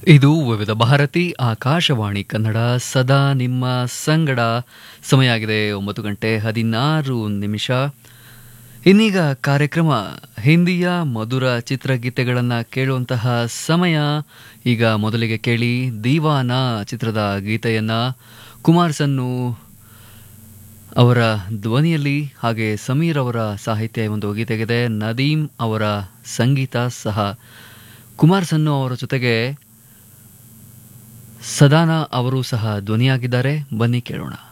ಇದು ವಿವಿಧ ಭಾರತಿ ಆಕಾಶವಾಣಿ ಕನ್ನಡ ಸದಾ ನಿಮ್ಮ ಸಂಗಡ ಸಮಯ ಆಗಿದೆ ಒಂಬತ್ತು ಗಂಟೆ ಹದಿನಾರು ನಿಮಿಷ ಇನ್ನೀಗ ಕಾರ್ಯಕ್ರಮ ಹಿಂದಿಯ ಮಧುರ ಚಿತ್ರಗೀತೆಗಳನ್ನು ಕೇಳುವಂತಹ ಸಮಯ ಈಗ ಮೊದಲಿಗೆ ಕೇಳಿ ದೀವಾನ ಚಿತ್ರದ ಗೀತೆಯನ್ನ ಕುಮಾರ್ ಸನ್ನು ಅವರ ಧ್ವನಿಯಲ್ಲಿ ಹಾಗೆ ಸಮೀರ್ ಅವರ ಸಾಹಿತ್ಯ ಒಂದು ಗೀತೆಗಿದೆ ನದೀಮ್ ಅವರ ಸಂಗೀತ ಸಹ ಕುಮಾರ್ ಸನ್ನು ಅವರ ಜೊತೆಗೆ ಸದಾನ ಅವರು ಸಹ ಧ್ವನಿಯಾಗಿದ್ದಾರೆ ಬನ್ನಿ ಕೇಳೋಣ